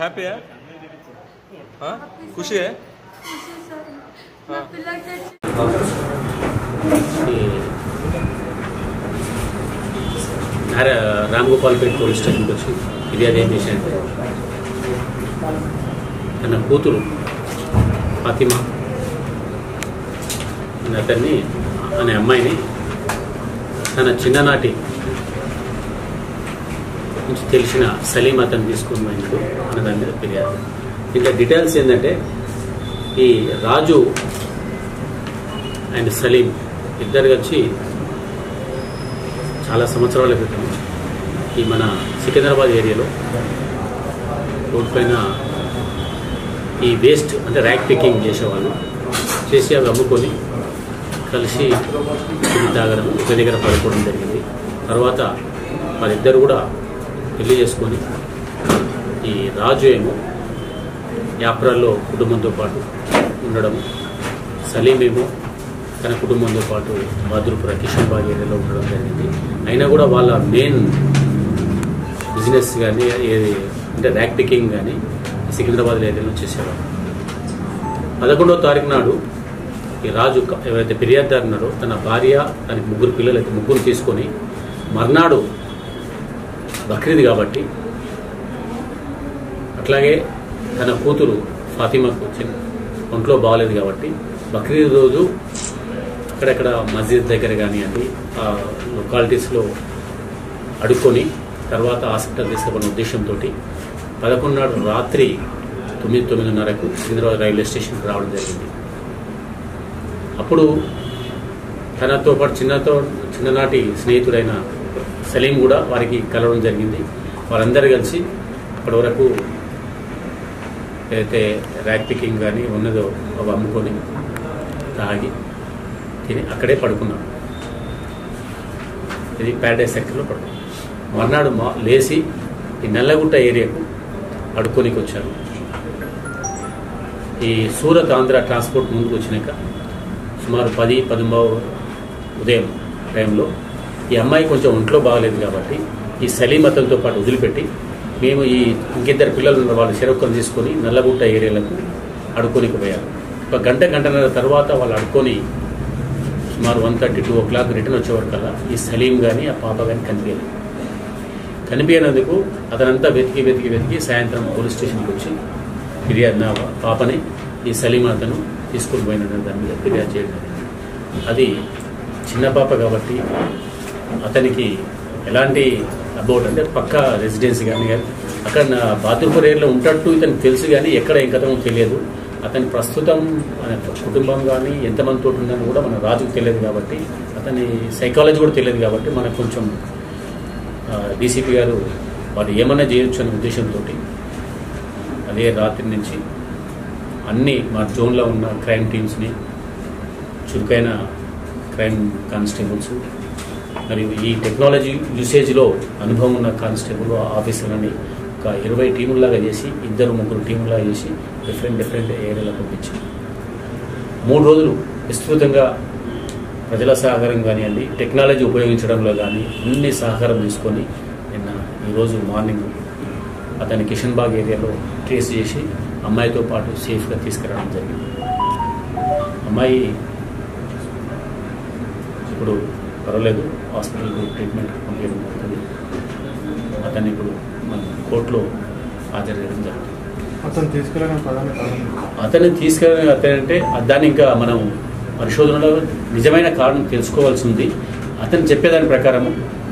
Happy ఖుషి है నా పిల్లలకి రామ్గోపాల్పేట పోలీస్ స్టేషన్కి వచ్చి ఫిర్యాదు ఏం చేశానంటే తన కూతురు ఫాతిమా అనే అతన్ని అనే అమ్మాయిని తన చిన్ననాటి నుంచి తెలిసిన సలీం అతను తీసుకుని పోయినాడు అన్న దాని మీద ఫిర్యాదు ఇంకా డీటెయిల్స్ ఏంటంటే ఈ రాజు అండ్ సలీం ఇద్దరు కలిసి చాలా సంవత్సరాల క్రితం ఈ మన సికింద్రాబాద్ ఏరియాలో రోడ్ పైన ఈ వేస్ట్ అంటే ర్యాక్ పికింగ్ చేసేవాళ్ళు చేసి అవి అమ్ముకొని కలిసి టీ తాగడం ఒక దగ్గర పడుకోవడం జరిగింది తర్వాత వాళ్ళిద్దరు కూడా పెళ్లి చేసుకొని ఈ రాజు ఏమో యాప్రాల్లో కుటుంబంతో పాటు ఉండడం సలీం ఏమో తన కుటుంబంతో పాటు బద్రుపుర కిషన్బాగ్ ఏరియాలో ఉండడం జరిగింది అయినా కూడా వాళ్ళ మెయిన్ బిజినెస్ కానీ ఏది అంటే ర్యాక్ పికింగ్ కానీ సికింద్రాబాద్ ఏరియాలో చేసేవారు పదకొండవ తారీఖు నాడు ఈ రాజు క- ఎవరైతే ఫిర్యాదుదారు ఉన్నారో తన భార్య తనకి ముగ్గురు పిల్లలు అయితే ముగ్గురు తీసుకొని మర్నాడు బక్రీద్ కాబట్టి అట్లాగే తన కూతురు ఫాతిమాకు చిన్న ఒంట్లో బాగలేదు కాబట్టి బక్రీద్ రోజు అక్కడక్కడ మస్జిద్ దగ్గర కానివ్వండి ఆ లొకాలిటీస్లో అడుక్కొని తర్వాత హాస్పిటల్ తీసుకుపోయిన ఉద్దేశంతో పదకొండు నాడు రాత్రి తొమ్మిది తొమ్మిదిన్నరకు సికింద్రాబాద్ రైల్వే స్టేషన్కి రావడం జరిగింది అప్పుడు తనతో పాటు చిన్నతో చిన్ననాటి స్నేహితుడైన సలీం కూడా వారికి కలవడం జరిగింది వారందరూ కలిసి అప్పటి వరకు ఏదైతే ర్యాక్ పికింగ్ కానీ ఉన్నదో అవి అమ్ముకొని తాగి తిని అక్కడే పడుకున్నాడు ఇది ప్యారడైజ్ సెక్టర్లో పడుకున్నాడు మర్నాడు మా లేచి ఈ నల్లగుట్ట ఏరియాకు అడుక్కోనికి వచ్చారు ఈ సూరత్ ఆంధ్ర ట్రాన్స్పోర్ట్ ముందుకు వచ్చినాక సుమారు పది పదొంబవ ఉదయం టైంలో ఈ అమ్మాయి కొంచెం ఒంట్లో బాగలేదు కాబట్టి ఈ సలీం అతనితో పాటు వదిలిపెట్టి మేము ఈ ఇంకిద్దరు పిల్లలు ఉన్న వాళ్ళు చెరొక్కలు తీసుకొని నల్లగుట్ట ఏరియాలకు అడుక్కోనికి పోయారు ఒక గంట గంటన్నర తర్వాత వాళ్ళు అడుక్కొని సుమారు one thirty two o'clock return వచ్చేవరకల్లా ఈ సలీం కానీ ఆ పాప కానీ కనిపించలేదు కనిపించినందుకు అతనంతా వెతికి వెతికి వెతికి సాయంత్రం పోలీస్ స్టేషన్కి వచ్చి ఫిర్యాదు నా పాపని ఈ సలీం అతను తీసుకుని పోయిన దాని మీద ఫిర్యాదు చేయడం జరిగింది. అది చిన్న పాప కాబట్టి అతనికి ఎలాంటి అబౌట్ అంటే పక్క రెసిడెన్సీ కానీ కానీ అక్కడ నా బాత్రూపూర్ ఏరియాలో ఉంటట్టు ఇతనికి తెలుసు కానీ ఎక్కడ ఏం కథమో తెలియదు అతని ప్రస్తుతం మన కుటుంబం కానీ ఎంతమంది తోటి ఉందని కూడా మన రాజుకు తెలియదు కాబట్టి అతని సైకాలజీ కూడా తెలియదు కాబట్టి మనకు కొంచెం డీసీపీ గారు వారు ఏమన్నా చేయొచ్చు అనే ఉద్దేశంతో అదే రాత్రి నుంచి అన్ని మా జోన్లో ఉన్న క్రైమ్ టీమ్స్ని చురుకైన క్రైమ్ కానిస్టేబుల్స్ మరియు ఈ టెక్నాలజీ యూసేజ్లో అనుభవం ఉన్న కానిస్టేబుల్ ఆఫీసర్లని ఒక ఇరవై టీముల్లాగా చేసి ఇద్దరు ముగ్గురు టీములాగా చేసి డిఫరెంట్ డిఫరెంట్ ఏరియాలకు పంపించి మూడు రోజులు విస్తృతంగా ప్రజల సహకారం కానివ్వండి టెక్నాలజీ ఉపయోగించడంలో కానీ అన్ని సహకారం తీసుకొని నిన్న ఈరోజు మార్నింగ్ అతని కిషన్ బాగ్ ఏరియాలో ట్రేస్ చేసి అమ్మాయితో పాటు సేఫ్గా తీసుకురావడం జరిగింది అమ్మాయి ఇప్పుడు పర్వాలేదు హాస్పిటల్కి ట్రీట్మెంట్ పంపించడం జరుగుతుంది అతన్ని ఇప్పుడు మన కోర్టులో హాజరు చేయడం జరుగుతుంది అతను తీసుకెళ్ళిన ప్రధాన కారణం అతన్ని తీసుకెళ్ళిన అతనంటే దాన్ని ఇంకా మనం పరిశోధనలో నిజమైన కారణం తెలుసుకోవాల్సి ఉంది అతను చెప్పేదాని ప్రకారము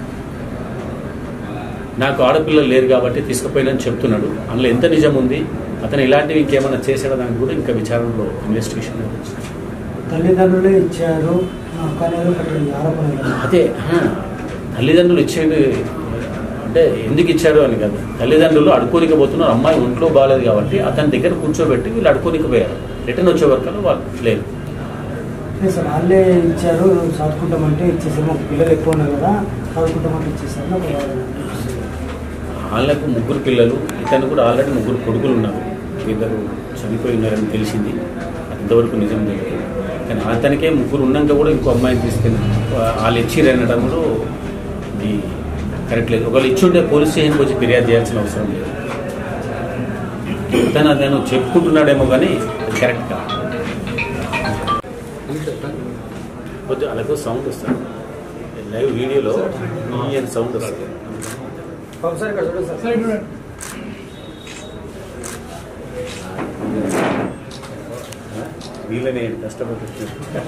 నాకు ఆడపిల్లలు లేరు కాబట్టి తీసుకుపోయినని చెప్తున్నాడు అందులో ఎంత నిజం ఉంది అతను ఇలాంటివి ఇంకేమైనా చేసాడో దానికి కూడా ఇంకా విచారణలో ఇన్వెస్టిగేషన్ నడుస్తుంది. తల్లిదండ్రులే ఇచ్చారు ఆ, కానీ ఏదో ఒకటి ఆరోపణ కదా. అదే ఆ, తల్లిదండ్రులు ఇచ్చేది అంటే ఎందుకు ఇచ్చారు అని కాదు తల్లిదండ్రులు అడుకోనికి పోతున్నారు అమ్మాయి ఒంట్లో బాగాలేదు కాబట్టి అతని దగ్గర కూర్చోబెట్టి వీళ్ళు అడుకోనికి పోయారు రిటర్న్ వచ్చే వరకు వాళ్ళు లేరు లేదు సార్ వాళ్ళే ఇచ్చారు చదువుకుంటామంటే ఇచ్చేసారు మాకు పిల్లలు ఎక్కువ ఉన్నారు కదా చదువుకుంటామంటే ఇచ్చేసారు నాకు వాదన. వాళ్ళకు ముగ్గురు పిల్లలు ఇతను కూడా ఆల్రెడీ ముగ్గురు కొడుకులు ఉన్నారు ఇద్దరు చనిపోయి ఉన్నారని తెలిసింది అది ఇంతవరకు నిజం తెలియదు కానీ అతనికే ముగ్గురు ఉన్నాక కూడా ఇంకో అమ్మాయిని తీసుకెళ్ళి వాళ్ళు ఇచ్చిర్రు అనడంలో ఇది కరెక్ట్ లేదు ఒకవేళ ఇచ్చుంటే పోలీస్ స్టేషన్కి వచ్చి ఫిర్యాదు చేయాల్సిన అవసరం లేదు తను నేను చెప్పుకుంటున్నాడేమో కానీ అది కరెక్ట్ కాదు కొద్ది అలాగో సౌండ్ వస్తుంది లైవ్ వీడియోలో ఈ అని సౌండ్ వస్తుంది వీళ్ళనే కష్టపడుతుంది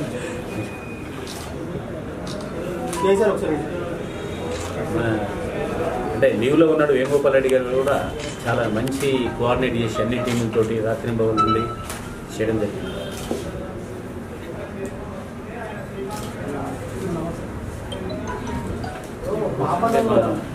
మన అంటే లీవ్లో ఉన్నాడు వేణుగోపాల్ రెడ్డి గారు కూడా చాలా మంచి కోఆర్డినేట్ చేసి అన్ని టీములతోటి రాత్రి భవన్ నుండి చేయడం జరిగింది అంటే మనం